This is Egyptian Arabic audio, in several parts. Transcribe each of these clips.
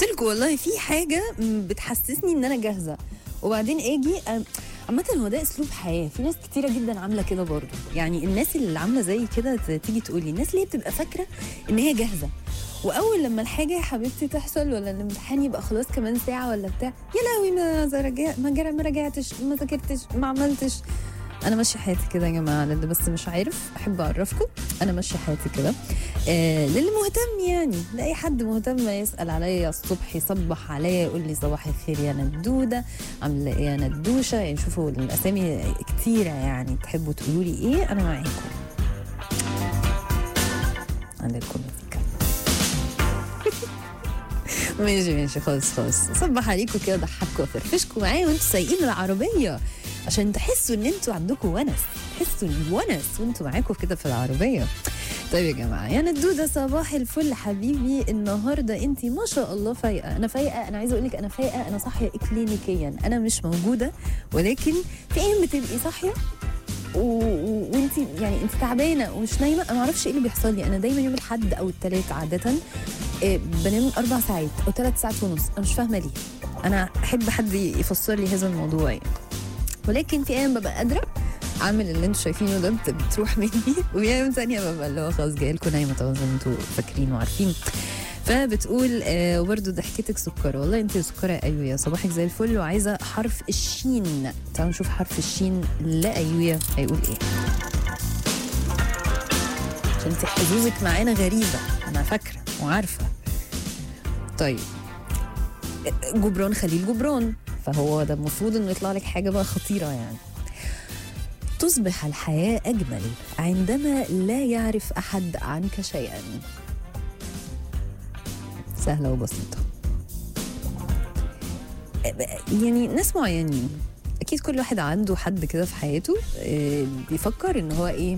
لكم والله في حاجه م- بتحسسني ان انا جاهزه وبعدين اجي أ- عامة هو ده اسلوب حياه في ناس كتيره جدا عامله كده برضو يعني الناس اللي عامله زي كده ت- تيجي تقولي الناس اللي هي بتبقى فاكره ان هي جاهزه واول لما الحاجه يا حبيبتي تحصل ولا الامتحان يبقى خلاص كمان ساعه ولا بتاع يا لهوي ما رجع ما جرى ما رجعتش ما ذاكرتش ما عملتش انا ماشيه حياتي كده يا جماعه للي بس مش عارف احب اعرفكم انا ماشيه حياتي كده آه للي مهتم يعني لاي حد مهتم يسال عليا الصبح يصبح عليا يقول لي صباح الخير يا ندوده عامله ايه يا ندوشه يعني شوفوا الاسامي كتيره يعني تحبوا تقولوا لي ايه انا معاكم عندكم مزيكا ماشي ماشي خلاص خلاص صبح عليكم كده ضحكوا وفرفشكوا معايا وانتوا سايقين العربيه عشان تحسوا ان انتوا عندكم ونس تحسوا الونس وانتوا معاكم كده في العربيه طيب يا جماعه يا ندوده صباح الفل حبيبي النهارده انت ما شاء الله فايقه انا فايقه انا عايزه اقول لك انا فايقه انا صاحيه اكلينيكيا انا مش موجوده ولكن في ايام بتبقي صاحيه و... و... وانت يعني انت تعبانه ومش نايمه انا ما اعرفش ايه اللي بيحصل لي انا دايما يوم الاحد او الثلاث عاده إيه، بنام اربع ساعات او ثلاث ساعات ونص انا مش فاهمه ليه انا احب حد يفسر لي هذا الموضوع يعني ولكن في ايام ببقى قادره اعمل اللي انتوا شايفينه ده بت- بتروح مني وفي ايام ثانيه ببقى اللي هو خلاص جايه لكم نايمه طبعا زي ما انتوا فاكرين وعارفين فبتقول آه وبرده ضحكتك سكر والله انت سكرة يا ايويا صباحك زي الفل وعايزه حرف الشين تعالوا نشوف حرف الشين لا ايويا هيقول ايه عشان انت حظوظك معانا غريبه انا فاكره وعارفه طيب جبران خليل جبران فهو ده المفروض انه يطلع لك حاجه بقى خطيره يعني تصبح الحياه اجمل عندما لا يعرف احد عنك شيئا سهله وبسيطه يعني ناس معينين اكيد كل واحد عنده حد كده في حياته آه، بيفكر ان هو ايه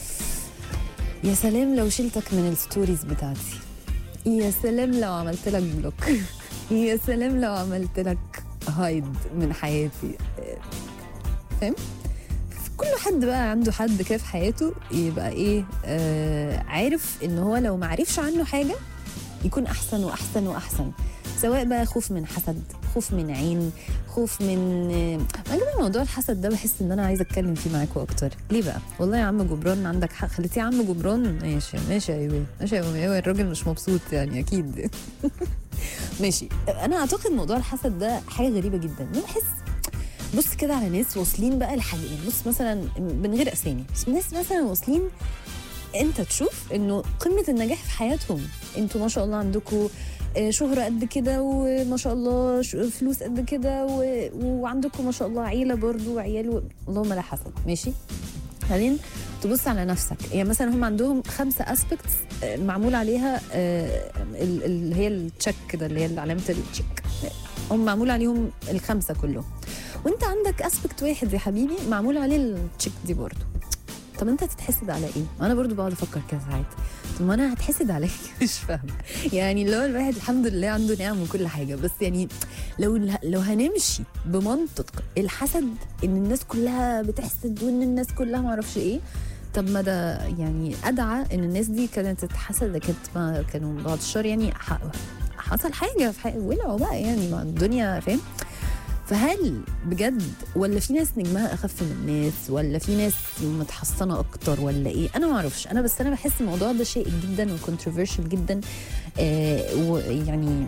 يا سلام لو شلتك من الستوريز بتاعتي يا سلام لو عملت لك بلوك يا سلام لو عملت لك هايد من حياتي آه، فاهم كل حد بقى عنده حد كده في حياته يبقى ايه آه عارف ان هو لو معرفش عنه حاجه يكون احسن واحسن واحسن سواء بقى خوف من حسد خوف من عين خوف من ما جماعه موضوع الحسد ده بحس ان انا عايزه اتكلم فيه معاكم اكتر ليه بقى والله يا عم جبران عندك حق خليتيه يا عم جبران ماشي ماشي يا ايوه ماشي يا ايوه الراجل مش مبسوط يعني اكيد ماشي انا اعتقد موضوع الحسد ده حاجه غريبه جدا انا بحس بص كده على ناس واصلين بقى لحاجه يعني بص مثلا من غير اسامي بس ناس مثلا واصلين انت تشوف انه قمه النجاح في حياتهم انتوا ما شاء الله عندكم شهرة قد كده وما شاء الله ش- فلوس قد كده و- وعندكم ما شاء الله عيلة برضو وعيال و... اللهم لا حسد ماشي بعدين تبص على نفسك يعني مثلا هم عندهم خمسة اسبكتس معمول عليها آه، ال- اللي هي التشيك كده اللي هي علامة التشيك هم معمول عليهم الخمسة كلهم وانت عندك اسبكت واحد يا حبيبي معمول عليه التشيك دي برضو طب انت هتتحسد على ايه؟ انا برضو بقعد افكر كده ساعات طب ما انا هتحسد على ايه؟ مش فاهمه يعني اللي هو الواحد الحمد لله عنده نعم وكل حاجه بس يعني لو لو هنمشي بمنطق الحسد ان الناس كلها بتحسد وان الناس كلها ما اعرفش ايه طب ما ده يعني ادعى ان الناس دي كانت تتحسد كانت ما كانوا بعد الشر يعني ح- حصل حاجه في حاجة ولعوا بقى يعني ما الدنيا فاهم فهل بجد ولا في ناس نجمها اخف من الناس ولا في ناس متحصنه اكتر ولا ايه انا ما اعرفش انا بس انا بحس الموضوع ده شيء جدا وكونتروفيرشال جدا آه ويعني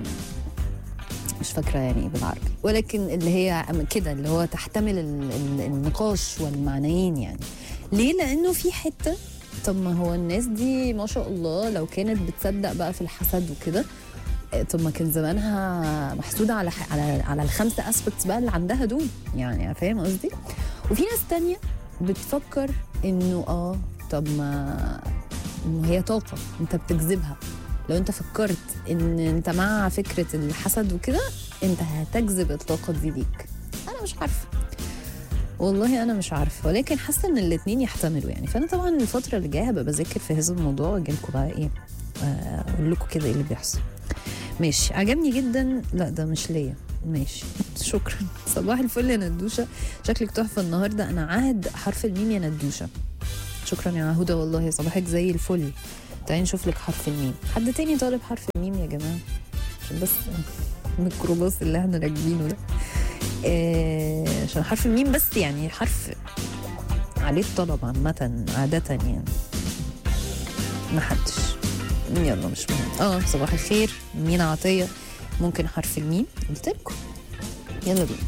مش فاكره يعني ايه بالعربي ولكن اللي هي كده اللي هو تحتمل ال- ال- النقاش والمعنيين يعني ليه لانه في حته طب ما هو الناس دي ما شاء الله لو كانت بتصدق بقى في الحسد وكده آه، طب ما كان زمانها محسوده على ح- على على الخمسه اسبكتس بقى اللي عندها دول يعني فاهم قصدي وفي ناس تانية بتفكر انه اه طب ما ما هي طاقه انت بتجذبها لو انت فكرت ان انت مع فكره الحسد وكده انت هتجذب الطاقه دي ليك انا مش عارفه والله انا مش عارفه ولكن حاسه ان الاثنين يحتملوا يعني فانا طبعا الفتره اللي جايه هبقى بذاكر في هذا الموضوع واجي لكم بقى ايه آه، اقول لكم كده ايه اللي بيحصل ماشي عجبني جدا لا ده مش ليا ماشي شكرا صباح الفل يا ندوشه شكلك تحفه النهارده انا عهد حرف الميم يا ندوشه شكرا يا هدى والله صباحك زي الفل تعالي نشوف لك حرف الميم حد تاني طالب حرف الميم يا جماعه عشان بس الميكروباص اللي احنا راكبينه ده آه عشان حرف الميم بس يعني حرف عليه الطلب عامة عادة يعني ما حدش يلا مش مهم اه صباح الخير مين عطية ممكن حرف الميم قلت لكم يلا بينا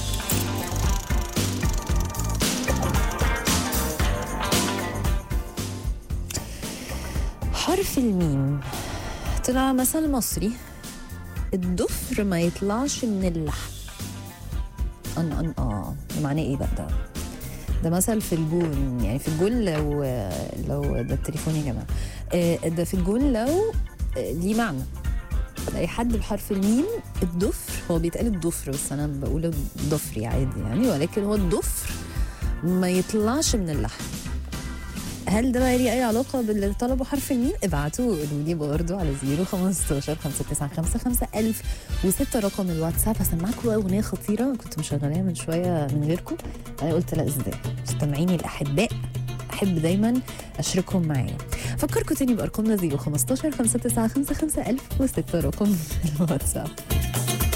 حرف الميم طلع مثل مصري الضفر ما يطلعش من اللحم ان ان اه ده معناه ايه بقى ده ده مثل في الجون يعني في الجون لو لو ده التليفون يا جماعه آه، ده في الجون لو آه، ليه معنى اي حد بحرف الميم الضفر هو بيتقال الضفر بس انا بقول الضفري عادي يعني ولكن هو الضفر ما يطلعش من اللحم هل ده بقى ليه اي علاقه باللي طلبوا حرف الميم ابعتوا قولوا لي برضه على 015 595 1000 وستة رقم الواتساب هسمعكم بقى اغنيه خطيره كنت مشغلاها من شويه من غيركم انا قلت لا ازاي مستمعيني الاحباء احب دايما اشاركهم معايا فكركم تاني بارقامنا 015 595 1000 وستة رقم الواتساب